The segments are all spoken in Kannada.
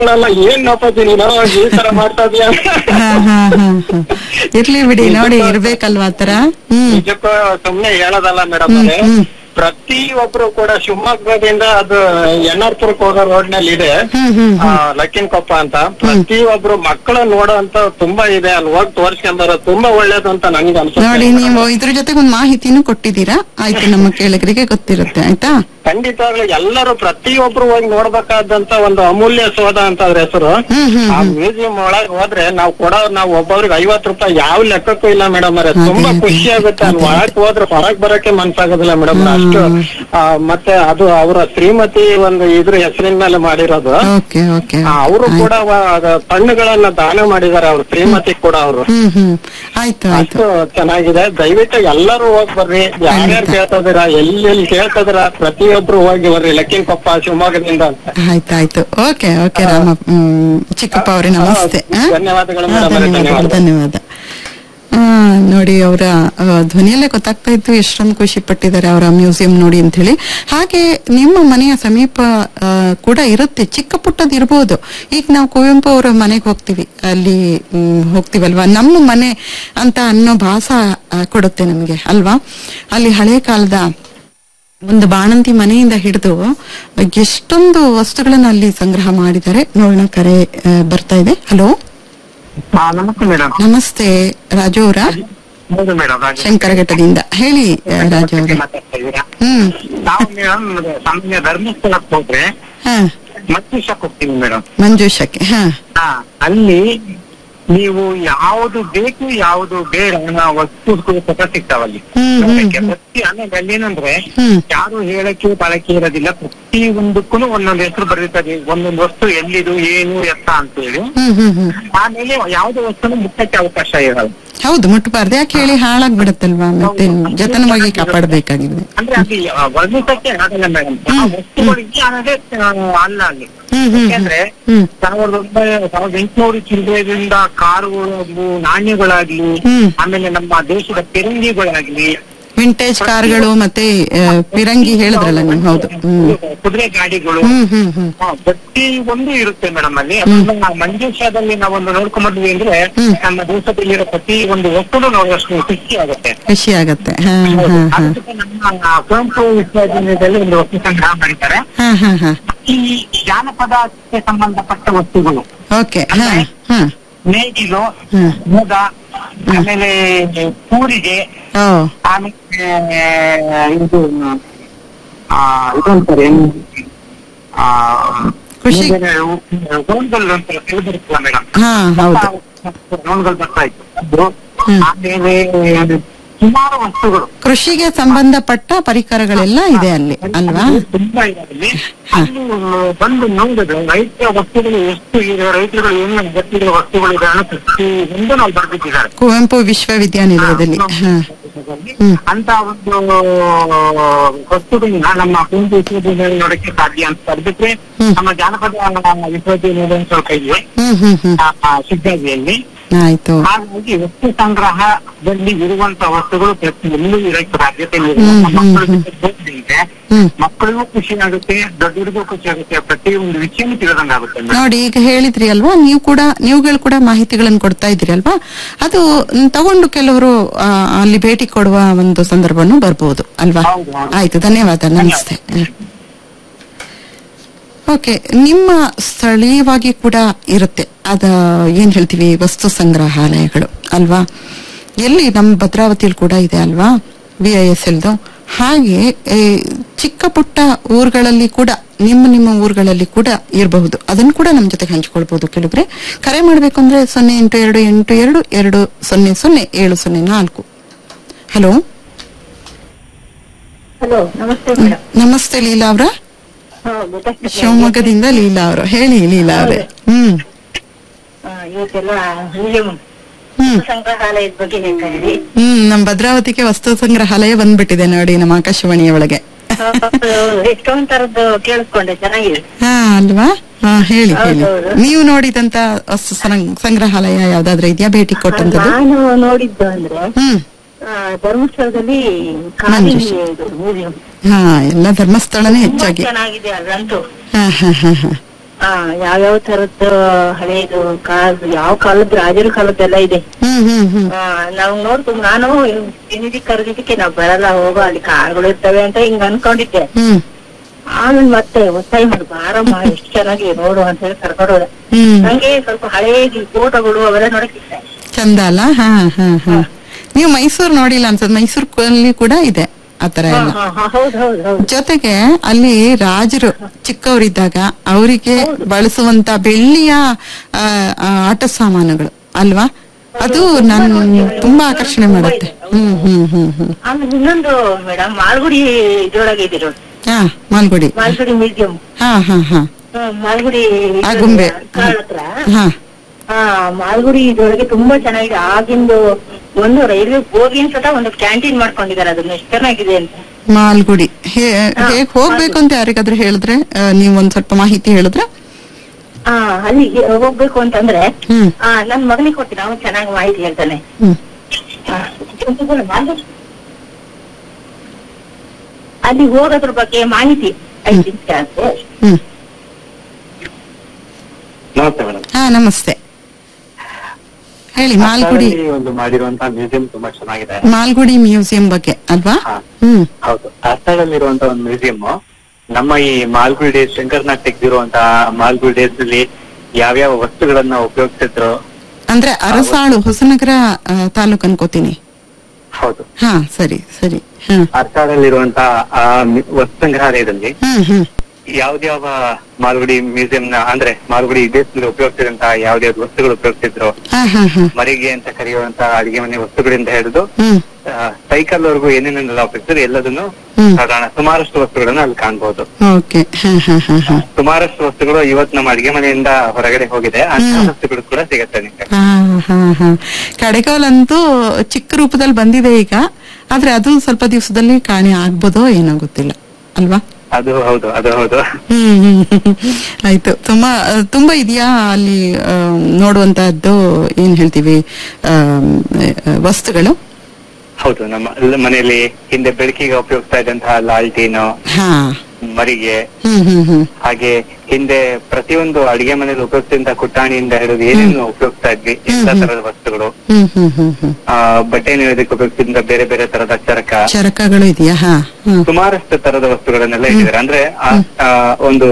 ಅಲ್ಲ ಏನ್ ನಪ್ಪತ್ತಿ ನೀನು ಈ ತರ ಮಾಡ್ತಾ ಇದೀಯ ಹಾ ಹಾ ಹಾ ಹಾ. ಇರ್ಲಿ ಬಿಡಿ ನೋಡಿ ಇರ್ಬೇಕಲ್ವಾ ಆತರ ಹ್ಮ್ ನಿಜಕ್ಕೂ ಸುಮ್ನೆ ಹೇಳೋದಲ್ಲ ಮೇಡಮ್ ಹ್ಮ್, ಹ್ಮ್. ಪ್ರತಿ ಒಬ್ರು ಕೂಡ ಶಿವಮೊಗ್ಗದಿಂದ ಅದು ಎನ್ ಆರ್ ಪುರಕ್ಕೆ ಹೋಗೋ ರೋಡ್ ನಲ್ಲಿ ಇದೆ ಹ್ಮ್ ಹ್ಮ್ ಆ, ಲಕ್ಕಿನಕೊಪ್ಪ ಅಂತ ಪ್ರತಿ ಒಬ್ರು ಮಕ್ಕಳು ನೋಡೋ ಅಂತ ತುಂಬಾ ಇದೆ ಅಲ್ಲಿ ಹೋಗಿ ತೋರ್ಸ್ಕೊಂಬರೋ ತುಂಬಾ ಒಳ್ಳೇದು ಅಂತ ನನ್ಗೆ ನೋಡಿ ಅನ್ಸುತ್ತೆ ನೀವು ಇದ್ರ ಜೊತೆಗೆ ಒಂದು ಮಾಹಿತಿನೂ ಕೊಟ್ಟಿದ್ದೀರಾ ಆಯ್ತು ನಮ್ಮ ಕೇಳಗರಿಗೆ ಗೊತ್ತಿರುತ್ತೆ ಆಯ್ತಾ ಖಂಡಿತವಾಗ್ಲು ಎಲ್ಲರೂ ಪ್ರತಿಯೊಬ್ರು ಹೋಗಿ ನೋಡ್ಬೇಕಾದಂತ ಒಂದು ಅಮೂಲ್ಯ ಸೋದ ಅಂತ ಅದ್ರ ಹೆಸರು ಹ್ಮ್ ಹ್ಮ್ ಆ ಮ್ಯೂಸಿಯಂ ಒಳಗ್ ಹೋದ್ರೆ ನಾವು ಕೊಡೋ ನಾವು ಒಬ್ಬೊಬ್ರಿಗೆ ಐವತ್ ರೂಪಾಯಿ ಯಾವ ಲೆಕ್ಕಕ್ಕೂ ಇಲ್ಲ ಮೇಡಮ್ ಅವ್ರೆ ಅದೇ, ತುಂಬಾ ಅದೇ. ಖುಷಿ ಆಗುತ್ತೆ ಅಲ್ಲಿ ಒಳಗ್ ಹೋದ್ರೆ ಹೊರಗ್ ಬರಕ್ಕೆ ಮನ್ಸಾಗೋದಿಲ್ಲ ಮೇಡಮ್ ಅಷ್ಟು ಆ, ಮತ್ತೆ ಅದು ಅವರ ಶ್ರೀಮತಿ ಒಂದು ಇದ್ರ ಹೆಸರಿನ ಮೇಲೆ ಮಾಡಿರೋದು ಓಕೆ ಓಕೆ ಅವರು ಕೂಡ ವ- ಅದ ಹಣ್ಣುಗಳನ್ನ ದಾನ ಮಾಡಿದ್ದಾರೆ ಅವ್ರು ಶ್ರೀಮತಿ ಕೂಡ ಅವರು ಹ್ಮ್ ಹ್ಮ್ ಆಯ್ತು ಆಯ್ತು ಅಷ್ಟು ಚೆನ್ನಾಗಿದೆ ದಯವಿಟ್ಟು ಎಲ್ಲರೂ ಹೋಗಿ ಬರ್ರಿ ಯಾರ್ಯಾರು ಕೇಳ್ತಾ ಇದೀರಾ ಎಲ್ಲಿ ಎಲ್ಲಿ ಕೇಳ್ತಾ ಇದೀರಾ ಪ್ರತಿಯೊಬ್ರು ಹೋಗಿ ಬರ್ರಿ ಲಕ್ಕಿನಕೊಪ್ಪ ಶಿವಮೊಗ್ಗದಿಂದ ಅಂತ ಆಯ್ತಾಯ್ತು ಓಕೆ ಓಕೆ ರಾಮ ಹ್ಮ್, ಚಿಕ್ಕಪ್ಪ ಅವರೇ ನಮಸ್ತೆ ಆ? ಧನ್ಯವಾದಗಳು ಹಾ, ಮೇಡಮ್ ಅವರೇ, ಧನ್ಯವಾದ ಧನ್ಯವಾದ. ಧನ್ಯವಾದ ಆ, ನೋಡಿ ಅವರ ಧ್ವನಿಯಲ್ಲೇ ಗೊತ್ತಾಗ್ತಾ ಇತ್ತು ಎಷ್ಟೊಂದು ಖುಷಿ ಪಟ್ಟಿದ್ದಾರೆ ಅವರ ಮ್ಯೂಸಿಯಂ ನೋಡಿ ಅಂತ ಹೇಳಿ ಹಾಗೆ ನಿಮ್ಮ ಮನೆಯ ಸಮೀಪ ಆ, ಕೂಡ ಇರುತ್ತೆ ಚಿಕ್ಕ ಪುಟ್ಟದ್ ಇರ್ಬೋದು ಈಗ ನಾವು ಕುವೆಂಪು ಅವರ ಮನೆಗೆ ಹೋಗ್ತೀವಿ ಅಲ್ಲಿ ಮ್, ಹೋಗ್ತೀವಲ್ವಾ ನಮ್ಮ ಮನೆ ಅಂತ ಅನ್ನೋ ಭಾಸ ಆ, ಕೊಡುತ್ತೆ ನಮಗೆ ಅಲ್ವಾ ಅಲ್ಲಿ ಹಳೆ ಕಾಲದ ಒಂದು ಬಾಣಂತಿ ಮನೆಯಿಂದ ಹಿಡಿದು ಎಷ್ಟೊಂದು ವಸ್ತುಗಳನ್ನ ಅಲ್ಲಿ ಸಂಗ್ರಹ ಮಾಡಿದ್ದಾರೆ ನೋಡೋಣ ಕರೆ ಆ, ಬರ್ತಾ ಇದೆ ಹಲೋ ಹಾ ನಮಸ್ತೆ ಮೇಡಮ್ ನಮಸ್ತೆ ರಾಜು ಅವರ ಹೌದು ಮೇಡಮ್ ಶಂಕರಘಟ್ಟದಿಂದ ಹೇಳಿ ಆ, ರಾಜು ಅವರೇ ಮಾತಾಡ್ತಾ ಇದ್ದೀರಾ ಹ್ಮ್ ನಾವು ಮೇಡಮ್ ಸಾಮಾನ್ಯ ಧರ್ಮಸ್ಥಳಕ್ಕೆ ಹೋದ್ರೆ ಹಾ ಮತ್ತೀಶಕ್ಕೆ ಹೋಗ್ತೀವಿ ಮೇಡಮ್ ಮಂಜೂಷಕ್ಕೆ ಹಾ ಹಾ ಅಲ್ಲಿ ನೀವು ಯಾವುದು ಬೇಕು ಯಾವುದು ಬೇಡ ಅನ್ನೋ ವಸ್ತುಗಳು ಸಹ ಸಿಗ್ತಾವಲ್ಲಿ ಹ್ಮ್, ಹ್ಮ್, ನೋಡಕ್ಕೆ. ಹ್ಮ್. ಪ್ರತಿ ಆಮೇಲೆ ಅಲ್ಲಿ ಏನಂದ್ರೆ ಹ್ಮ್. ಯಾರು ಹೇಳಕ್ಕೆ ಬಳಕೆ ಇರೋದಿಲ್ಲ ಪ್ರತಿ ಒಂದಕ್ಕೂ ಒಂದೊಂದು ಹೆಸರು ಬರೀತದೆ ಒಂದೊಂದು ವಸ್ತು ಎಲ್ಲಿದು ಏನು ಎತ್ತ ಅಂತ ಹೇಳಿ ಹ್ಮ್ ಹ್ಮ್ ಹ್ಮ್ ಆಮೇಲೆ ಯಾವುದೇ ವಸ್ತುನು ಮುಟ್ಟಕ್ಕೆ ಅವಕಾಶ ಇರಲ್ಲ ಹೌದು ಮುಟ್ಟಬಾರ್ದು ಯಾಕೆ ಹೇಳಿ ಹಾಳಾಗ್ಬಿಡತ್ತಲ್ವಾ ಮತ್ತೆ ಜತನವಾಗಿ ಕಾಪಾಡಬೇಕಾಗಿದೆ ಅಂದ್ರೆ ಅಲ್ಲಿ ಆ, ವರ್ಣಿಸಕ್ಕೆ ಆಗಲ್ಲ ಮೇಡಮ್ ಆ ವಸ್ತುಗಳಿಗೆ ಅನ್ನೋದೇ ಆ, ಅಲ್ಲ ಅಲ್ಲಿ ಹ್ಮ್ ಹ್ಮ್ ಯಾಕೆಂದ್ರೆ ಹ್ಮ್ ಸಾವಿರದ ಒಂಬೈನೂರ ಸಾವಿರದ ಎಂಟುನೂರು ಚಿಲ್ಲರೆಯಿಂದ ಕಾರುಗಳು ನಾಣ್ಯಗಳಾಗ್ಲಿ ಹ್ಮ್. ಆಮೇಲೆ ನಮ್ಮ ದೇಶದ ಪಿರಂಗಿಗಳಾಗ್ಲಿ ವಿಂಟೇಜ್ ಕಾರ್ಗಳು ಮತ್ತೆ ಆ, ಪಿರಂಗಿ ಹೇಳಿದ್ರಲ್ಲ ನೀವು ಹೌದು ಹ್ಮ್ ಕುದುರೆ ಗಾಡಿಗಳು ಹ್ಮ್ ಹ್ಮ್ ಹ್ಮ್ ಹಾ, ಪ್ರತಿ ಒಂದು ಇರುತ್ತೆ ಮೇಡಮ್ ಅಲ್ಲಿ ಅದನ್ನ ಮಂಜೂಷದಲ್ಲಿ ನಾವೊಂದು ನೋಡ್ಕೊಂಡ್ಬಂದ್ವಿ ಅಂದ್ರೆ ಹ್ಮ್. ನಮ್ಮ ದೇಶದಲ್ಲಿರೋ ಪ್ರತಿ ಒಂದು ವಸ್ತುನು ನೋಡುವಷ್ಟು ಖುಷಿ ಆಗುತ್ತೆ ಖುಷಿ ಆಗತ್ತೆ ಹಾ ಹೌದು. ಹಾ ಹಾ ಅದಕ್ಕೆ ನಮ್ಮ ಕುವೆಂಪು ವಿಶ್ವವಿದ್ಯಾನಿಲಯದಲ್ಲಿ ಒಂದು ವಸ್ತು ಸಂಗ್ರಹ ಮಾಡಿದ್ದಾರೆ ಹಾ ಹಾ ಹಾ ಈ ಜಾನಪದಕ್ಕೆ ಸಂಬಂಧಪಟ್ಟ ವಸ್ತುಗಳು ಓಕೆ ಹಾ ಹಾ ನೇಗಿಲು ಹ್ಮ್. ಮುದ ಆಮೇಲೆ ಕೂರಿಗೆ ಓ ಆಮೇಲೆ ಇದು ಆ, ಇದೊಂದ್ಸರಿ ಆ, ಖುಷಿ- ಮುಂದೆ ಗೋನ್ಗಲ್ ಅಂತ ತಿಳಿದಿರುತ್ತಲ್ಲ ಮೇಡಮ್ ಹಾ ಹೌದು ಗೋನ್ಗಲ್ ಬರ್ತಾ ಇತ್ತು ಅದು ಹ್ಮ್. ಆಮೇಲೆ ಸುಮಾರು ವಸ್ತುಗಳು ಕೃಷಿಗೆ ಸಂಬಂಧಪಟ್ಟ ಪರಿಕರಗಳೆಲ್ಲ ಇದೆ ಅಲ್ಲಿ ಅಲ್ವಾ ತುಂಬಾ ಇದೆ ಅಲ್ಲಿ ಅಲ್ಲಿ ಬಂದು ನೋಡಿದ್ರೆ ರೈತರ ವಸ್ತುಗಳು ಎಷ್ಟು ಇದೆ ರೈತರುಗಳು ಏನು ಗೊತ್ತಿರೋ ವಸ್ತುಗಳು ಇದೆ ಅನ್ನೋ ಪ್ರತಿ ಒಂದು ನಾವು ಬರ್ಬಿಟ್ಟಿದ್ದಾರೆ ಕುವೆಂಪು ವಿಶ್ವವಿದ್ಯಾನಿಲಯದಲ್ಲಿ ಹಾ ಹ್ಮ್. ಅಂತ ಒಂದು ವಸ್ತುಗಳನ್ನ ನಮ್ಮ ಕುಂಟು ವಿಶ್ವವಿದ್ಯಾನಿಲಯ ನೋಡಕ್ಕೆ ಸಾಧ್ಯ ಅಂತ ಬರ್ಬಿಟ್ರೆ ಹ್ಮ್. ನಮ್ಮ ಜಾನಪದ ವಿಶ್ವವಿದ್ಯಾನಿಲಯ ಸ್ವಲ್ಪ ಇದೆ ಹ್ಮ್ ಹ್ಮ್ ಹ್ಮ್ ಆ, ಆ, ಸಿದ್ದಾಗಿಯಲ್ಲಿ ಆಯ್ತು ಹಾಗಾಗಿ ವಸ್ತು ಸಂಗ್ರಹದಲ್ಲಿ ಇರುವಂತ ವಸ್ತುಗಳು ಪ್ರತಿ ಎಲ್ಲೂ ಇರಕ್ಕೆ ಸಾಧ್ಯತೆ ಇಲ್ಲ ಹ್ಮ್, ನಮ್ಮ ಹ್ಮ್, ಮಕ್ಕಳ ಹ್ಮ್. ಜೊತೆ ಹೋಗ್ತಿದ್ರೆ ಹ್ಮ್ ಮಕ್ಕಳಿಗೂ ಖುಷಿ ಆಗುತ್ತೆ ದೊಡ್ಡರಿಗೂ ಖುಷಿ ಆಗುತ್ತೆ ಪ್ರತಿ ಒಂದು ವಿಷಯನೂ ತಿಳಿದಂಗಾಗುತ್ತೆ ಮೇಡಮ್. ನೋಡಿ ಈಗ ಹೇಳಿದ್ರಿ ಅಲ್ವಾ ನೀವು ಕೂಡ ನೀವುಗಳು ಕೂಡ ಮಾಹಿತಿಗಳನ್ನು ಕೊಡ್ತಾ ಇದ್ದೀರಿ ಅಲ್ವಾ ಅದು ಮ್, ತಗೊಂಡು ಕೆಲವರು ಆ, ಅಲ್ಲಿ ಭೇಟಿ ಕೊಡುವ ಒಂದು ಸಂದರ್ಭನೂ ಬರ್ಬೋದು ಅಲ್ವಾ ಹೌದು, ಹೌದು. ಆಯ್ತು ಧನ್ಯವಾದ ನಮಸ್ತೆ ಓಕೆ ನಿಮ್ಮ ಸ್ಥಳೀಯವಾಗಿ ಕೂಡ ಇರುತ್ತೆ ಅದ ಏನ್ ಹೇಳ್ತೀವಿ ವಸ್ತು ಸಂಗ್ರಹಾಲಯಗಳು ಅಲ್ವಾ ಎಲ್ಲಿ ನಮ್ಮ ಭದ್ರಾವತಿಯಲ್ಲಿ ಕೂಡ ಇದೆ ಅಲ್ವಾ ವಿ ಐ ಎಸ್ ಎಲ್ದು ಹಾಗೆ ಏ, ಚಿಕ್ಕ ಪುಟ್ಟ ಊರುಗಳಲ್ಲಿ ಕೂಡ ನಿಮ್ಮ ನಿಮ್ಮ ಊರುಗಳಲ್ಲಿ ಕೂಡ ಇರಬಹುದು ಅದನ್ನು ಕೂಡ ನಮ್ಮ ಜೊತೆಗೆ ಹಂಚ್ಕೊಳ್ಬಹುದು ಕೆಲವ್ರೆ ಕರೆ ಮಾಡಬೇಕು ಅಂದ್ರೆ ಸೊನ್ನೆ ಎಂಟು ಎರಡು ಎಂಟು ಎರಡು ಎರಡು ಸೊನ್ನೆ ಸೊನ್ನೆ ಏಳು ಸೊನ್ನೆ ನಾಲ್ಕು ಹಲೋ ಹಲೋ ನಮಸ್ತೆ ಮೇಡಮ್ ನಮಸ್ತೆ ಲೀಲಾ ಅವರ ಹಾ, ಗೊತ್ತಾಗ್ತದೆ. ಶಿವಮೊಗ್ಗದಿಂದ ಲೀಲಾ ಅವರು ಹೇಳಿ ಲೀಲಾ ಅವರೇ ಹ್ಮ್ ಆ, ಇವತ್ತೆಲ್ಲ ಮ್ಯೂಸಿಯಂ ಹ್ಮ್ ಸಂಗ್ರಹಾಲಯದ ಬಗ್ಗೆ ಹೇಳ್ತಾ ಇದ್ರಿ ಹ್ಮ್ ನಮ್ ಭದ್ರಾವತಿಗೆ ವಸ್ತು ಸಂಗ್ರಹಾಲಯ ಬಂದ್ಬಿಟ್ಟಿದೆ ನೋಡಿ ನಮ್ಮ ಆಕಾಶವಾಣಿಯ ಒಳಗೆ ಎಷ್ಟೊಂದ್ ತರದ್ದು ಕೇಳಿಸ್ಕೊಂಡೆ ಚೆನ್ನಾಗಿದೆ ಹಾ ಅಲ್ವಾ ಹಾ ಹೇಳಿ ಹೇಳಿ ಹೌದೌದು. ನೀವು ನೋಡಿದಂತ ವಸ್ತು ಸಂಗ್- ಸಂಗ್ರಹಾಲಯ ಯಾವ್ದಾದ್ರು ಇದೆಯಾ ಭೇಟಿ ಕೊಟ್ಟಂತದ್ದು ನಾನು ನೋಡಿದ್ದು ಅಂದ್ರೆ ಹ್ಮ್ ಆ, ಧರ್ಮಸ್ಥಳದಲ್ಲಿ ಕಾಲಿ ಮಂಜುಷ. ಮ್ಯೂಸಿಯಂ ಹಾ ಎಲ್ಲ ಧರ್ಮಸ್ಥಳನೇ ಹೆಚ್ಚಾಗಿ ಚೆನ್ನಾಗಿದೆ ಅಲ್ಲಂತೂ ಹಾ ಹಾ ಹಾ ಹಾ ಆ ಯಾವ್ಯಾವ ತರದ್ದು ಹಳೇದು ಕಾಲದ್ದು ಯಾವ ಕಾಲದ ರಾಜರ ಕಾಲದ್ದೆಲ್ಲ ಇದೆ ಹ್ಮ್ ಹ್ಮ್ ಹ್ಮ್ ಆ ನಾವ್ ನೋಡ್ಕೊಂಡು ನಾನು ತಿಂದಿ ಕರೆದಿದ್ದಕ್ಕೆ ನಾವ್ ಬರಲ್ಲ ಹೋಗೋ ಅಲ್ಲಿ ಕಾರ್ಗಳು ಇರ್ತವೆ ಅಂತ ಹಿಂಗ್ ಅನ್ಕೊಂಡಿದ್ದೆ ಹ್ಮ್ ಆಮೇಲೆ ಮತ್ತೆ ಒತ್ತಾಯ ಮಾಡಿ ಬಾರಮ್ಮ ಎಷ್ಟು ಚೆನ್ನಾಗಿ ನೋಡು ಅಂತ ಹೇಳಿ ಕರ್ಕೊಂಡು ಹೋದೆ ಹ್ಮ್ ನಂಗೆ ಸ್ವಲ್ಪ ಹಳೇ ಫೋಟೋಗಳು ಅವೆಲ್ಲ ನೋಡಕ್ ಇಷ್ಟ ಚಂದ ಅಲ್ಲ ಹಾ ಹಾ ಹಾ ನೀವು ಮೈಸೂರು ನೋಡಿಲ್ಲ ಅನ್ಸದ್ ಮೈಸೂರಲ್ಲಿ ಕೂಡ ಇದೆ ಆತರ ಹಾ, ಎಲ್ಲ ಹಾ, ಹಾ, ಹೌದ್ ಹೌದ್ ಹೌದ್ ಜೊತೆಗೆ ಅಲ್ಲಿ ರಾಜರು ಚಿಕ್ಕವರಿದ್ದಾಗ ಅವರಿಗೆ ಬಳಸುವಂತ ಬೆಳ್ಳಿಯ ಆ, ಆ, ಆಟ ಸಾಮಾನುಗಳು ಅಲ್ವಾ ಅದು ನನ್ ತುಂಬಾ ಆಕರ್ಷಣೆ ಮಾಡುತ್ತೆ ಹ್ಮ್ ಹ್ಮ್ ಹ್ಮ್ ಹ್ಮ್ ಆಮೇಲೆ ಇನ್ನೊಂದು ಮೇಡಮ್ ಮಾಲ್ಗುಡಿ ಇದ್ರೊಳಗೆ ಇದೆ ನೋಡಿ ಹಾ ಮಾಲ್ಗುಡಿ ಮಾಲ್ಗುಡಿ ಮ್ಯೂಸಿಯಂ ಹಾ ಹಾ ಹಾ ಮಾಲ್ಗುಡಿ ಆಗುಂಬೆ. ಕಾಳ್ ಹತ್ರ ಹಾ ಹಾ ಮಾಲ್ಗುಡಿ ಇದ್ರೊಳಗೆ ತುಂಬಾ ಚೆನ್ನಾಗಿದೆ ಆಗಿಂದು ಒಂದು ರೈಲ್ವೆ ಬೋಗಿನ್ ಸತ ಒಂದು ಕ್ಯಾಂಟೀನ್ ಮಾಡ್ಕೊಂಡಿದ್ದಾರೆ ಅದನ್ನ ಎಷ್ಟು ಚೆನ್ನಾಗಿದೆ ಅಂತ ಮಾಲ್ಗುಡಿ ಹೇ- ಹೇಗ್ ಹೋಗ್ಬೇಕು ಅಂತ ಯಾರಿಗಾದ್ರೂ ಹೇಳಿದ್ರೆ ಆ, ನೀವ್ ಒಂದ್ ಸ್ವಲ್ಪ ಮಾಹಿತಿ ಹೇಳಿದ್ರೆ ಹಾ ಅಲ್ಲಿ ಹೋಗ್ಬೇಕು ಅಂತಂದ್ರೆ ಹ್ಮ್ ಆ ನನ್ ಮಗನಿಗೆ ಕೊಡ್ತೀನಿ ಅವನು ಚೆನ್ನಾಗಿ ಮಾಹಿತಿ ಹೇಳ್ತಾನೆ ಹ್ಮ್ ಆ, ಅಲ್ಲಿ ಹೋಗೋದ್ರ ಬಗ್ಗೆ ಮಾಹಿತಿ ಐದು ನಿಮಿಷ ಅಂತೆ ಹ್ಮ್ ನಮಸ್ತೆ ಮೇಡಮ್ ಹಾ ನಮಸ್ತೆ ಹೇಳಿ ಮಾಲ್ಗುಡಿ ಒಂದು ಮಾಡಿರುವಂತಹ ಮ್ಯೂಸಿಯಂ ತುಂಬಾ ಚೆನ್ನಾಗಿದೆ ಮಾಲ್ಗುಡಿ ಮ್ಯೂಸಿಯಂ ಬಗ್ಗೆ ಅಲ್ವಾ ಹಾ. ಹ್ಮ್ ಹೌದು ಕಾಸ್ತಾಡಲ್ಲಿರುವಂತಹ ಒಂದು ಮ್ಯೂಸಿಯಂ ನಮ್ಮ ಈ ಮಾಲ್ಗುಡಿ ಡೇಸ್ ಶಂಕರ್ನಾಗ್ ತೆಗೆದಿರುವಂತಹ ಮಾಲ್ಗುಡಿ ಡೇಸ್ ಅಲ್ಲಿ ಯಾವ್ಯಾವ ವಸ್ತುಗಳನ್ನ ಉಪಯೋಗಿಸಿದ್ರು ಅಂದ್ರೆ ಅರಸಾಳು ಹೊಸನಗರ ಆ, ತಾಲೂಕ್ ಅನ್ಕೋತೀನಿ ಹೌದು ಹಾ ಸರಿ ಸರಿ ಹಾ ಅರ್ಚಾಡಲ್ಲಿರುವಂತಹ ಆ ಮಿ- ವಸ್ತು ಸಂಗ್ರಹಾಲಯದಲ್ಲಿ ಹ್ಮ್ ಹ್ಮ್ ಯಾವ್ದ್ಯಾವ ಮಾಲ್ಗುಡಿ ಮ್ಯೂಸಿಯಂ ನ ಅಂದ್ರೆ ಮಾಲ್ಗುಡಿ ಡೇಸ್ ಉಪಯೋಗಿಸಿದಂತಹ ಯಾವ್ದ್ಯಾವ್ದು ವಸ್ತುಗಳು ಉಪಯೋಗಿಸಿದ್ರು ಹಾ ಹಾ ಹಾ ಮರಿಗೆ ಅಂತ ಕರೆಯುವಂತಹ ಅಡಿಗೆ ಮನೆ ವಸ್ತುಗಳಿಂದ ಹಿಡಿದು ಹ್ಮ್ ಸೈಕಲ್ ವರ್ಗು ಏನೇನೆಲ್ಲ ಉಪಯೋಗಿಸಿದ್ರು ಎಲ್ಲದನ್ನು ಹ್ಮ್. ಸಾಧಾರಣ ಸುಮಾರಷ್ಟು ವಸ್ತುಗಳನ್ನ ಅಲ್ಲಿ ಕಾಣಬಹುದು ಓಕೆ ಹಾ ಹಾ ಹಾ ಹಾ ಸುಮಾರಷ್ಟು ವಸ್ತುಗಳು ಇವತ್ತು ನಮ್ಮ ಅಡಿಗೆ ಮನೆಯಿಂದ ಹೊರಗಡೆ ಹೋಗಿದೆ ಅಂತ ಹ್ಮ್. ವಸ್ತುಗಳು ಕೂಡ ಸಿಗತ್ತೆ ನಿಮ್ಗೆ ಹಾ ಹಾ ಹಾ ಕಡೆಗೋಲಂತೂ ಚಿಕ್ಕ ರೂಪದಲ್ಲಿ ಬಂದಿದೆ ಈಗ ಆದ್ರೆ ಅದು ಸ್ವಲ್ಪ ದಿವಸದಲ್ಲಿ ಕಾಣೆ ಆಗ್ಬೋದೋ ಏನೋ ಗೊತ್ತಿಲ್ಲ ಅಲ್ವಾ ಅದು ಹೌದು ಅದು ಹೌದು ಹ್ಮ್ ಹ್ಮ್ ಹ್ಮ್. ಆಯ್ತು ತುಂಬಾ ಆ, ತುಂಬಾ ಇದೆಯಾ ಅಲ್ಲಿ ಆ, ನೋಡುವಂತಹದ್ದು ಏನ್ ಹೇಳ್ತೀವಿ ಆ, ಆ, ವಸ್ತುಗಳು ಹೌದು ನಮ್ಮ ಲ- ಮನೆಯಲ್ಲಿ ಹಿಂದೆ ಬೆಳಕಿಗೆ ಉಪಯೋಗಿಸ್ತಾ ಇದ್ದಂತಹ ಲಾಲ್ಟೀನು ಹಾ ಮರಿಗೆ ಹ್ಮ್ ಹ್ಮ್ ಹ್ಮ್ ಹಾಗೆ ಹಿಂದೆ ಪ್ರತಿಯೊಂದು ಅಡಿಗೆ ಮನೆಯಲ್ಲಿ ಉಪಯೋಗಿಸಿದಂತ ಕುಟ್ಟಾಣಿಯಿಂದ ಹಿಡಿದು ಏನೇನು ಉಪಯೋಗಿಸ್ತಾ ಇದ್ವಿ ಎಲ್ಲಾ ಹ್ಮ್. ತರದ ವಸ್ತುಗಳು ಹ್ಮ್ ಹ್ಮ್ ಹ್ಮ್ ಹ್ಮ್ ಆ ಬಟ್ಟೆ ನೇಯೋದಕ್ಕೆ ಉಪಯೋಗಿಸಿದಂತ ಬೇರೆ ಬೇರೆ ತರದ ಚರಕ ಚರಕಗಳು ಇದೆಯಾ ಹಾ ಹ್ಮ್ ಸುಮಾರಷ್ಟು ತರದ ವಸ್ತುಗಳನ್ನೆಲ್ಲ ಇಟ್ಟಿದ್ದಾರೆ ಅಂದ್ರೆ ಆ ಆ, ಒಂದು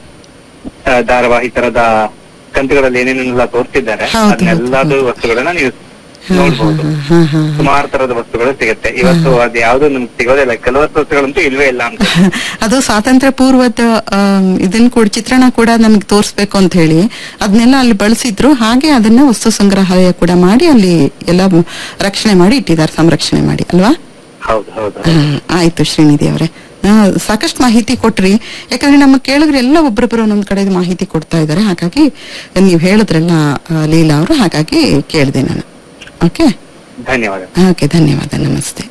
ಆ, ಧಾರಾವಾಹಿ ತರದ ಕಂತುಗಳಲ್ಲಿ ಏನೇನೆಲ್ಲ ತೋರಿಸಿದ್ದಾರೆ ಹೌದು, ಅದನ್ನೆಲ್ಲದು ವಸ್ತುಗಳನ್ನ ನೀವು ನೋಡ್ಬೋದು ಹಾ ಹಾ ಸುಮಾರು ತರದ ವಸ್ತುಗಳು ಸಿಗುತ್ತೆ ಇವತ್ತು ಅದು ಯಾವ್ದು ನಮ್ಗೆ ಸಿಗೋದಿಲ್ಲ ಕೆಲವಷ್ಟು ವಸ್ತುಗಳಂತೂ ಇಲ್ವೇ ಇಲ್ಲ ಅಂತ ಅದು ಸ್ವಾತಂತ್ರ್ಯ ಪೂರ್ವದ ಆಮ್, ಇದನ್ನ ಕೂಡ ಚಿತ್ರಣ ಕೂಡ ನಮ್ಗೆ ತೋರಿಸ್ಬೇಕು ಅಂತ ಹೇಳಿ ಅದನ್ನೆಲ್ಲ ಅಲ್ಲಿ ಬಳಸಿದ್ರು ಹಾಗೆ ಅದನ್ನ ವಸ್ತು ಸಂಗ್ರಹಾಲಯ ಕೂಡ ಮಾಡಿ ಅಲ್ಲಿ ಎಲ್ಲ ರಕ್ಷಣೆ ಮಾಡಿ ಇಟ್ಟಿದ್ದಾರೆ ಸಂರಕ್ಷಣೆ ಮಾಡಿ ಅಲ್ವಾ ಹೌದು ಹೌದು ಆ, ಆಯ್ತು ಶ್ರೀನಿಧಿ ಅವರೇ ಸಾಕಷ್ಟು ಮಾಹಿತಿ ಕೊಟ್ರಿ ಯಾಕಂದ್ರೆ ನಮ್ಮ ಕೇಳಿದ್ರೆ ಎಲ್ಲ ಒಬ್ಬರೊಬ್ಬರು ಒಂದೊಂದ್ ಕಡೆ ಮಾಹಿತಿ ಕೊಡ್ತಾ ಇದ್ದಾರೆ ಹಾಗಾಗಿ ನೀವು ಹೇಳಿದ್ರಲ್ಲ ಆ, ಲೀಲಾ ಅವರು ಹಾಗಾಗಿ ಕೇಳಿದೆ ನಾನು ಓಕೆ ಧನ್ಯವಾದ ಓಕೆ ಧನ್ಯವಾದ ನಮಸ್ತೆ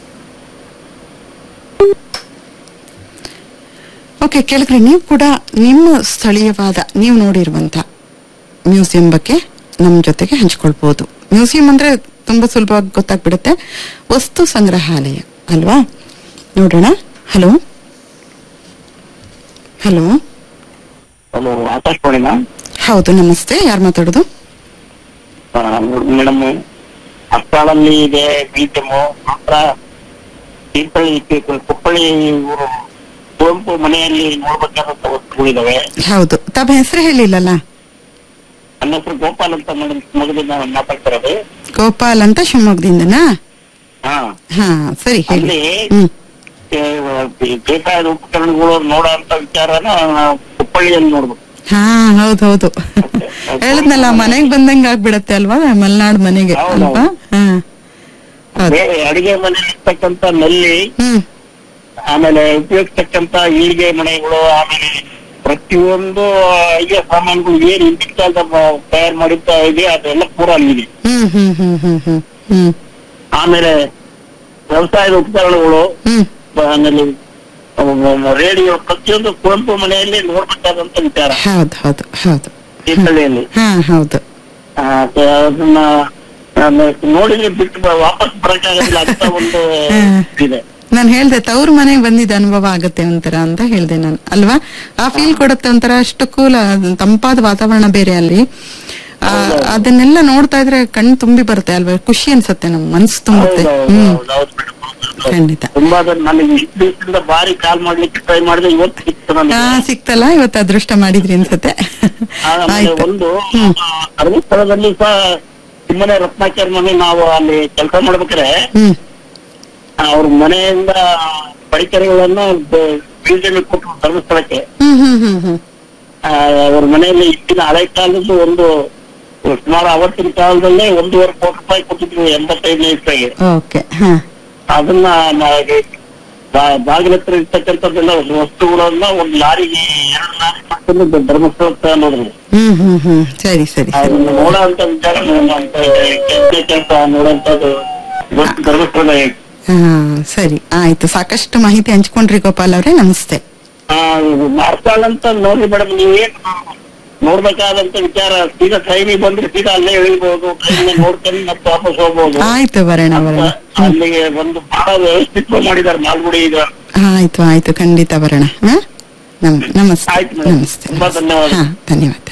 ಓಕೆ ಕೇಳಿದ್ರೆ ನೀವು ಕೂಡ ನಿಮ್ಮ ಸ್ಥಳೀಯವಾದ ನೀವು ನೋಡಿರುವಂತ ಮ್ಯೂಸಿಯಂ ಬಗ್ಗೆ ನಮ್ಮ ಜೊತೆಗೆ ಹಂಚ್ಕೊಳ್ಬಹುದು ಮ್ಯೂಸಿಯಂ ಅಂದ್ರೆ ತುಂಬಾ ಸುಲಭವಾಗಿ ಗೊತ್ತಾಗ್ಬಿಡುತ್ತೆ ವಸ್ತು ಸಂಗ್ರಹಾಲಯ ಅಲ್ವಾ ನೋಡೋಣ ಹಲೋ ಹಲೋ ಹಲೋ ಆಕಾಶವಾಣಿನ ಹೌದು ನಮಸ್ತೆ ಯಾರು ಮಾತಾಡೋದು ಮೇಡಮ್ ಅಸ್ಸಾಳಲ್ಲಿ ಇದೆ ಮ್ಯೂಸಿಯಮ್ ಮಾತ್ರ ತೀರ್ಥಹಳ್ಳಿ ಕುಪ್ಪಳ್ಳಿ ಊರು ಕುವೆಂಪು ಮನೆಯಲ್ಲಿ ನೋಡ್ಬೇಕಾದಂತ ವಸ್ತುಗಳಿದಾವೆ ಹೌದು ತಮ್ಮ ಹೆಸರು ಹೇಳಿಲ್ಲಲ್ಲ ನನ್ನ ಹೆಸರು ಗೋಪಾಲ್ ಅಂತ ಮೇಡಮ್ ಮಗದಿಂದ ಮಾತಾಡ್ತಿರೋದು ಗೋಪಾಲ್ ಅಂತ ಶಿವಮೊಗ್ಗದಿಂದನಾ ಹಾ ಹಾ ಸರಿ ಹೇಳಿ ಅಲ್ಲಿ ಹ್ಮ್ ಏ, ಬೇಸಾಯದ ಉಪಕರಣಗಳು ನೋಡೋ ಅಂತ ವಿಚಾರನ ಕುಪ್ಪಳ್ಳಿಯಲ್ಲಿ ನೋಡ್ಬೇಕು ಹಾ ಹೌದು ಹೌದು ಹೇಳದ್ನಲ್ಲ ಮನೆಗ್ ಬಂದಂಗ ಆಗ್ಬಿಡತ್ತೆ ಅಲ್ವಾ ಮಲ್ನಾಡ್ ಮನೆಗೆ ಹೌದು, ಅಲ್ವಾ ಹಾ ಹೌದು ಬೇರೆ ಅಡಿಗೆ ಮನೆಯಲ್ಲಿ ಇರ್ತಕ್ಕಂತ ನಲ್ಲಿ ಹ್ಮ್ ಆಮೇಲೆ ಉಪಯೋಗಿಸ್ತಕ್ಕಂತ ಈಳಿಗೆ ಮನೆಗಳು ಆಮೇಲೆ ಪ್ರತಿಯೊಂದು ಅಡಿಗೆ ಸಾಮಾನುಗಳು ಏನ್ ಹಿಂದಿನ ಕಾಲದ ತಯಾರು ಮಾಡಿರ್ತಾ ಇದೆ ಅದೆಲ್ಲ ಪೂರ ಅಲ್ಲಿದೆ ಹ್ಮ್ ಹ್ಮ್ ಹ್ಮ್ ಹ್ಮ್ ಹ್ಮ್ ಹ್ಮ್ ಆಮೇಲೆ ವ್ಯವಸಾಯದ ಉಪಕರಣಗಳು ಹ್ಮ್ ಆಮೇಲೆ ರೇಡಿಯೋ ಪ್ರತಿಯೊಂದು ಕುವೆಂಪು ಮನೆಯಲ್ಲಿ ನೋಡ್ಬೇಕಾದಂತ ವಿಚಾರ ಹೌದು ಹೌದು ಹೌದು ತೀರ್ಥಹಳ್ಳಿಯಲ್ಲಿ ಹಾ ಹೌದು ಆ, ಅದನ್ನ ಆಮೇಲೆ ನೋಡಿದ್ರೆ ಬಿಟ್ಟು ಬ- ವಾಪಸ್ ಬರಕ್ಕಾಗೋದಿಲ್ಲ ಅಂತ ಒಂದು ಹ್ಮ್. ಇದೆ ನಾನು ಹೇಳ್ದೆ ತವ್ರ ಮನೆಗೆ ಬಂದಿದ್ದ ಅನುಭವ ಆಗುತ್ತೆ ಒಂಥರ ಅಂತ ಹೇಳ್ದೆ ನಾನು ಅಲ್ವಾ ಆ ಫೀಲ್ ಕೊಡುತ್ತೆ ಒಂಥರ ಅಷ್ಟು ಕೂಲ ತಂಪಾದ ವಾತಾವರಣ ಬೇರೆ ಅಲ್ಲಿ ಆ, ಅದನ್ನೆಲ್ಲ ನೋಡ್ತಾ ಇದ್ರೆ ಕಣ್ಣು ತುಂಬಿ ಬರುತ್ತೆ ಅಲ್ವಾ ಖುಷಿ ಅನ್ಸುತ್ತೆ ನಮ್ ಮನ್ಸು ತುಂಬುತ್ತೆ ಹ್ಮ್ ಖಂಡಿತ ತುಂಬಾ ಅದನ್ನ ನನಗೆ ಇಷ್ಟು ದಿವಸದಿಂದ ಬಾರಿ ಕಾಲ್ ಮಾಡ್ಲಿಕ್ಕೆ ಟ್ರೈ ಮಾಡಿದೆ ಇವತ್ತು ಸಿಕ್ತು ಹಾ ನನಗೆ ಸಿಕ್ತಲ್ಲ ಇವತ್ತು ಅದೃಷ್ಟ ಮಾಡಿದ್ರಿ ಅನ್ಸುತ್ತೆ ಆಮೇಲೆ ಆಯ್ತು ಒಂದು ಧರ್ಮಸ್ಥಳದಲ್ಲಿ ಸಹ ಸುಮ್ಮನೆ ರತ್ನಾಚಾರ್ಯ ಮನೆ ನಾವು ಅಲ್ಲಿ ಕೆಲಸ ಮಾಡ್ಬೇಕಾದ್ರೆ ಹ್ಮ್ ಅವ್ರ ಮನೆಯಿಂದ ಪಡಿತರೆಗಳನ್ನು ಬೀಜಗಳು ಕೊಟ್ಟರು ಧರ್ಮಸ್ಥಳಕ್ಕೆ ಹ್ಮ್ ಹ್ಮ್ ಹ್ಮ್ ಹ್ಮ್ ಆ, ಅವ್ರ ಮನೆಯಲ್ಲಿ ಇಟ್ಟಿನ ಹಳೆ ಕಾಲದ್ದು ಒಂದು ಸುಮಾರು ಅವತ್ತಿನ ಕಾಲದಲ್ಲೇ ಒಂದೂವರೆ ಕೋಟಿ ರೂಪಾಯಿ ಕೊಟ್ಟಿದ್ರು ಎಂಬತ್ತೈದನೇ ಇಸ್ವಿಗೆ ಓಕೆ ಹಾ ಅದನ್ನ ನಾಗೆ ಬಾ- ಬಾಗಿಲ ಹತ್ರ ಇರ್ತಕ್ಕಂಥದ್ದೆಲ್ಲ ವಸ್ತುಗಳನ್ನ ಒಂದು ಲಾರಿಗೆ ಎರಡು ಲಾರಿ ಮಾಡ್ಕೊಂಡು ಧರ್ಮಸ್ಥಳ ನೋಡಿದ್ರು ಹ್ಮ್ ಹ್ಮ್ ಹ್ಮ್ ಸರಿ ಸರಿ ಸರಿ ಅದನ್ನ ನೋಡೋಂತ ವಿಚಾರ ಕೆಲಸ ಕೆಲಸ ನೋಡೋಂಥದ್ದು ಇವತ್ತು ಧರ್ಮಸ್ಥಳ ಹಾ ಸರಿ ಆಯ್ತು ಸಾಕಷ್ಟು ಮಾಹಿತಿ ಹಂಚ್ಕೊಂಡ್ರಿ ಗೋಪಾಲ್ ಅವ್ರೆ ನಮಸ್ತೆ ಮಾರ್ತಾಳ್ ಅಂತ ನೋಡ್ರಿ ಮೇಡಮ್ ನೀವೇನ್ ನೋಡ್ಬೇಕಾದಂತ ವಿಚಾರ ಸೀದಾ ಟ್ರೈನಿಗೆ ಬಂದ್ರೆ ಸೀದಾ ಅಲ್ಲೇ ಇಳಿಬಹುದು ಟ್ರೈನ್ ನೋಡ್ಕೊಂಡು ಮತ್ತೆ ವಾಪಸ್ ಹೋಗ್ಬೋದು ಆಯ್ತು ಬರೋಣ ಬರೋಣ ಅಲ್ಲಿಗೆ ಒಂದು ಬಹಳ ವ್ಯವಸ್ಥಿತ ಮಾಡಿದ್ದಾರೆ ಮಾಲ್ಗುಡಿ ಈಗ ಆಯ್ತು ಆಯ್ತು ಖಂಡಿತ ಬರೋಣ ಹಾ ನಮ್- ನಮಸ್ತೆ ಆಯ್ತು ಮೇಡಮ್. ನಮಸ್ತೆ ತುಂಬಾ ನಮಸ್ತೆ. ಧನ್ಯವಾದ. ಹಾ ಧನ್ಯವಾದ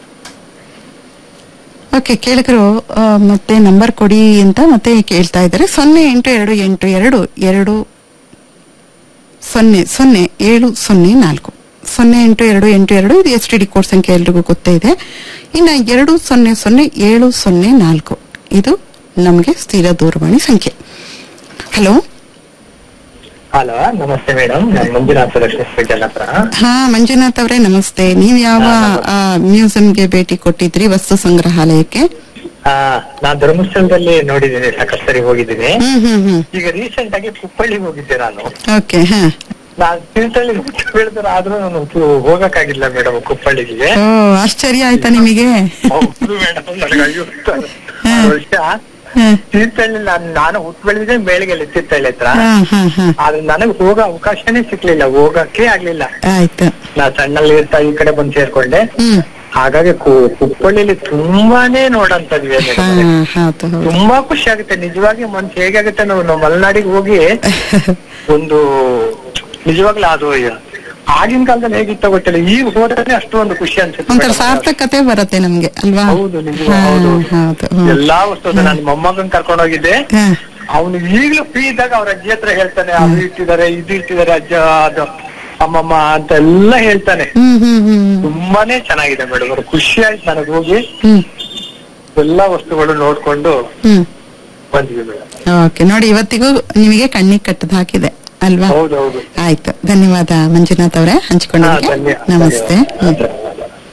ಓಕೆ ಕೇಳಿದ್ರು ಆ, ಮತ್ತೆ ನಂಬರ್ ಕೊಡಿ ಅಂತ ಮತ್ತೆ ಕೇಳ್ತಾ ಇದ್ದಾರೆ ಸೊನ್ನೆ ಎಂಟು ಎರಡು ಎಂಟು ಎರಡು ಎರಡು ಸೊನ್ನೆ ಸೊನ್ನೆ ಏಳು ಸೊನ್ನೆ ನಾಲ್ಕು ಸೊನ್ನೆ ಎಂಟು ಎರಡು ಎಂಟು ಎರಡು ಇದು ಎಸ್ ಟಿ ಡಿ ಕೋಡ್ ಸಂಖ್ಯೆ ಎಲ್ರಿಗೂ ಗೊತ್ತೇ ಇದೆ ಇನ್ನು ಎರಡು ಸೊನ್ನೆ ಸೊನ್ನೆ ಏಳು ಸೊನ್ನೆ ನಾಲ್ಕು ಇದು ನಮಗೆ ಸ್ಥಿರ ದೂರವಾಣಿ ಸಂಖ್ಯೆ ಹಲೋ ಹಲೋ ನಮಸ್ತೆ ಮೇಡಮ್ ನಾನು ಮಂಜುನಾಥ ಲಕ್ಷ್ಮೀ ಹತ್ರ ಹಾ ಮಂಜುನಾಥ್ ಅವರೇ ನಮಸ್ತೆ ನೀವ್ ಯಾವ ಆ, ಮ್ಯೂಸಿಯಂಗೆ ಭೇಟಿ ಕೊಟ್ಟಿದ್ರಿ ವಸ್ತು ಸಂಗ್ರಹಾಲಯಕ್ಕೆ ಆ, ನಾನ್ ಧರ್ಮಸ್ಥಳದಲ್ಲಿ ನೋಡಿದ್ದೀನಿ ಸಾಕಷ್ಟು ಸರಿ ಹೋಗಿದ್ದೀನಿ ಹ್ಮ್ ಹ್ಮ್ ಹ್ಮ್ ಈಗ ರೀಸೆಂಟ್ ಆಗಿ ಕುಪ್ಪಳ್ಳಿಗೆ ಹೋಗಿದ್ದೆ ನಾನು ಓಕೆ ಹಾ ನಾನ್ ತೀರ್ಥಹಳ್ಳಿ ಬೆಳೆದ್ರೆ ಆದ್ರೂ ನಾನು ಹೋ- ಹೋಗಕ್ಕಾಗಿಲ್ಲ ಮೇಡಮ್ ಕುಪ್ಪಳ್ಳಿಗೆ ಓ ಆಶ್ಚರ್ಯ ಆಯ್ತಾ ನಿಮಗೆ ಹೌದು ಮೇಡಮ್ ನನಗೆ ಅಯ್ಯೋ ಹಾ. ಆರು ವರ್ಷ ಹಾ ತೀರ್ಥಹಳ್ಳಿ ನಾನು ನಾನು ಹುಟ್ಟು ಬೆಳೆದಿದ್ದೆ ಮೇಳಿಗೆಲ್ಲಿ ತೀರ್ಥಹಳ್ಳಿ ಹತ್ರ ಹಾ ಹಾ ಹಾ ಆದ್ರೆ ನನಗೆ ಹೋಗೋ ಅವಕಾಶನೇ ಸಿಕ್ಲಿಲ್ಲ ಹೋಗಕ್ಕೆ ಆಗ್ಲಿಲ್ಲ ಆಯ್ತು ನಾ ಸಣ್ಣಲ್ಲಿ ಇರ್ತಾ ಈ ಕಡೆ ಬಂದು ಸೇರ್ಕೊಂಡೆ ಹ್ಮ್ ಹಾಗಾಗಿ ಕು- ಕುಪ್ಪಳ್ಳಿಲಿ ತುಂಬಾನೇ ನೋಡಂತದ್ವಿ ಹಾ ಹೌದು ಹೌದು ತುಂಬಾ ಖುಷಿ ಆಗುತ್ತೆ ನಿಜವಾಗಿ ಮನ್ಸು ಹೇಗಾಗುತ್ತೆ ನಾವು ನಾವು ಮಲೆನಾಡಿಗೆ ಹೋಗಿ ಒಂದು ನಿಜವಾಗ್ಲೂ ಅದು ಆಗಿನ ಕಾಲದಲ್ಲಿ ಹೇಗಿತ್ತ ಗೊತ್ತಿಲ್ಲ ಈಗ ಹೋದ್ರೆ ಅಷ್ಟೊಂದು ಖುಷಿ ಅನ್ಸುತ್ತೆ ಒಂಥರ ಮೇಡಮ್. ಸಾರ್ಥಕತೆ ಬರುತ್ತೆ ನಮ್ಗೆ ಅಲ್ವಾ ಹೌದು ನಿಜ ಹಾ, ಹೌದು ಹೌದು ಹ್ಮ್. ಎಲ್ಲಾ ವಸ್ತು ಅದೇ ನನ್ನ ಮೊಮ್ಮಗನ್ ಕರ್ಕೊಂಡು ಹೋಗಿದ್ದೆ ಹಾ, ಅವನು ಈಗ್ಲೂ ಫ್ರೀ ಇದ್ದಾಗ ಅವ್ರ ಅಜ್ಜಿ ಹತ್ರ ಹೇಳ್ತಾನೆ ಅದು ಇಟ್ಟಿದ್ದಾರೆ ಇದು ಇಟ್ಟಿದ್ದಾರೆ ಅಜ್ಜ ಅದು ಅಮ್ಮಮ್ಮ ಅಂತ ಎಲ್ಲ ಹೇಳ್ತಾನೆ ಹ್ಮ್ ಹ್ಮ್ ಹ್ಮ್ ತುಂಬಾನೇ ಚೆನ್ನಾಗಿದೆ ಮೇಡಮ್ ಅವ್ರು ಖುಷಿ ಆಯ್ತು ನನಗೆ ಹೋಗಿ ಹ್ಮ್ ಎಲ್ಲಾ ವಸ್ತುಗಳು ನೋಡ್ಕೊಂಡು ಹ್ಮ್ ಬಂದ್ವಿ ಮೇಡಮ್ ಓಕೆ ನೋಡಿ ಇವತ್ತಿಗೂ ನಿಮಗೆ ಕಣ್ಣಿಗೆ ಕಟ್ಟದ ಹಾಕಿದೆ ಅಲ್ವಾ ಹೌದೌದು ಆಯ್ತು ಧನ್ಯವಾದ ಮಂಜುನಾಥ್ ಅವರೇ ಹಾ, ಹಂಚ್ಕೊಂಡಿದ್ದಕ್ಕೆ ಧನ್ಯ- ನಮಸ್ತೆ ಹ್ಮ್. ಧನ್ಯವಾದ.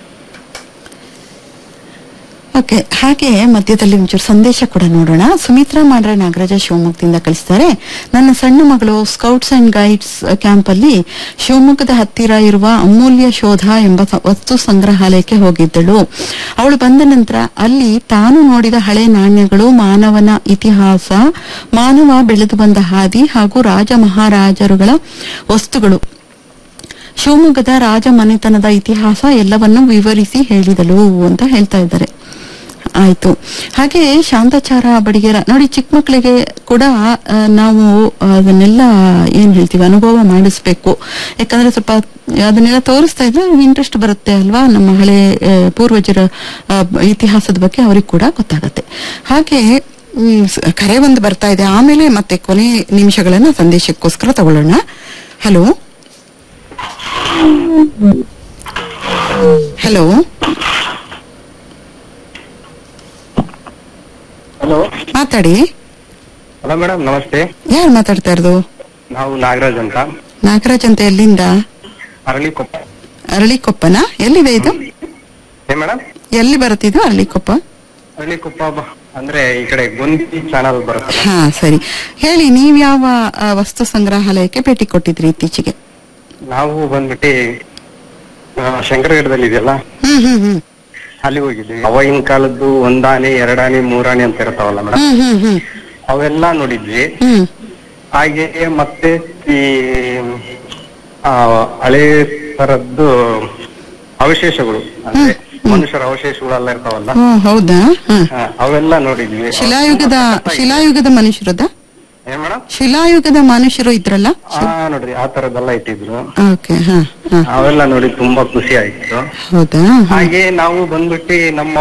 ಓಕೆ ಹಾಗೆ ಮಧ್ಯದಲ್ಲಿ ಒಂಚೂರು ಸಂದೇಶ ಕೂಡ ನೋಡೋಣ ಸುಮಿತ್ರಾ ಮಾಡ್ರೆ ನಾಗರಾಜ ಶಿವಮೊಗ್ಗದಿಂದ ಕಳಿಸ್ತಾರೆ ನನ್ನ ಸಣ್ಣ ಮಗಳು ಸ್ಕೌಟ್ಸ್ ಅಂಡ್ ಗೈಡ್ಸ್ ಕ್ಯಾಂಪ್ ಅಲ್ಲಿ ಶಿವಮೊಗ್ಗದ ಹತ್ತಿರ ಇರುವ ಅಮೂಲ್ಯ ಶೋಧ ಎಂಬ ಸ- ವಸ್ತು ಸಂಗ್ರಹಾಲಯಕ್ಕೆ ಹೋಗಿದ್ದಳು ಅವಳು ಬಂದ ನಂತರ ಅಲ್ಲಿ ತಾನು ನೋಡಿದ ಹಳೆ ನಾಣ್ಯಗಳು ಮಾನವನ ಇತಿಹಾಸ ಮಾನವ ಬೆಳೆದು ಬಂದ ಹಾದಿ ಹಾಗೂ ರಾಜ ಮಹಾರಾಜರುಗಳ ವಸ್ತುಗಳು ಶಿವಮೊಗ್ಗದ ರಾಜ ಮನೆತನದ ಇತಿಹಾಸ ಎಲ್ಲವನ್ನು ವಿವರಿಸಿ ಹೇಳಿದಳು ಅಂತ ಹೇಳ್ತಾ ಇದ್ದಾರೆ ಆಯ್ತು ಹಾಗೆ ಶಾಂತಾಚಾರ ಬಡಿಗೆರ ನೋಡಿ ಚಿಕ್ಕ ಮಕ್ಕಳಿಗೆ ಕೂಡ ಆ, ನಾವು ಅದನ್ನೆಲ್ಲ ಏನ್ ಹೇಳ್ತೀವಿ ಅನುಭವ ಮಾಡಿಸ್ಬೇಕು ಯಾಕಂದ್ರೆ ಸ್ವಲ್ಪ ಅದನ್ನೆಲ್ಲ ತೋರಿಸ್ತಾ ಇದ್ರೆ ಇಂಟ್ರೆಸ್ಟ್ ಬರುತ್ತೆ ಅಲ್ವಾ ನಮ್ಮ ಹಳೆ ಆ, ಪೂರ್ವಜರ ಆ, ಇತಿಹಾಸದ ಬಗ್ಗೆ ಅವ್ರಿಗೆ ಕೂಡ ಗೊತ್ತಾಗತ್ತೆ ಹಾಗೆ ಹ್ಮ್, ಸ- ಕರೆ ಒಂದು ಬರ್ತಾ ಇದೆ ಆಮೇಲೆ ಮತ್ತೆ ಕೊನೆ ನಿಮಿಷಗಳನ್ನ ಸಂದೇಶಕ್ಕೋಸ್ಕರ ತಗೊಳ್ಳೋಣ ಹಲೋ ಹಲೋ ಹಲೋ ಮಾತಾಡಿ ಹಲೋ ಮೇಡಮ್ ನಮಸ್ತೆ ಯಾರು ಮಾತಾಡ್ತಾ ಇರೋದು ನಾವು ನಾಗರಾಜ್ ಅಂತ ನಾಗರಾಜ್ ಅಂತ ಎಲ್ಲಿಂದ ಅರಳಿಕೊಪ್ಪ ಅರಳಿಕೊಪ್ಪನ ಎಲ್ಲಿದೆ ಇದು ಏ ಮೇಡಮ್ ಎಲ್ಲಿ ಬರುತ್ತಿದ್ದು ಅರಳಿಕೊಪ್ಪ ಅರಳಿಕೊಪ್ಪ ಬ- ಅಂದ್ರೆ ಈ ಕಡೆ ಗೊಂದಿ ಚಾನಲ್ ಬರುತ್ತಲ್ಲ ಹಾ ಸರಿ ಹೇಳಿ ನೀವ್ ಯಾವ ಆ, ವಸ್ತು ಸಂಗ್ರಹಾಲಯಕ್ಕೆ ಭೇಟಿ ಕೊಟ್ಟಿದ್ರಿ ಇತ್ತೀಚೆಗೆ ನಾವು ಬಂದ್ಬಿಟ್ಟು ಆ, ಶಂಕರಗಢದಲ್ಲಿ ಇದೆಯಲ್ಲ ಹ್ಮ್ ಹ್ಮ್ ಹ್ಮ್ ಅಲ್ಲಿ ಹೋಗಿದ್ವಿ ಅವಾಗಿನ ಕಾಲದ್ದು ಒಂದಾನೆ ಎರಡಾನೆ ಮೂರಾನೆ ಅಂತ ಇರ್ತಾವಲ್ಲ ಮೇಡಮ್ ಹ್ಮ್ ಹ್ಮ್ ಹ್ಮ್ ಅವೆಲ್ಲ ನೋಡಿದ್ವಿ ಹ್ಮ್ ಹಾಗೆ ಮತ್ತೆ ಈ ಆ, ಹಳೆ ತರದ್ದು ಅವಶೇಷಗಳು ಅಂದ್ರೆ ಮನುಷ್ಯರ ಅವಶೇಷಗಳೆಲ್ಲ ಇರ್ತಾವಲ್ಲ ಓ ಹೌದಾ ಹ ಆ, ಅವೆಲ್ಲ ನೋಡಿದ್ವಿ ಶಿಲಾಯುಗದ ಶಿಲಾಯುಗದ ಮನುಷ್ಯರದ ಏನ್ ಮೇಡಮ್ ಶಿಲಾಯುಗದ ಮನುಷ್ಯರು ಇದ್ರಲ್ಲ ಹಾ ನೋಡ್ರಿ ಆ ತರದೆಲ್ಲ ಇಟ್ಟಿದ್ರು ಓಕೆ ಹಾ ಹಾ ಅವೆಲ್ಲ ನೋಡಿ ತುಂಬಾ ಖುಷಿ ಆಯ್ತು ಹೌದಾ ಹಾ. ಹಾಗೆ ನಾವು ಬಂದ್ಬಿಟ್ಟು ನಮ್ಮ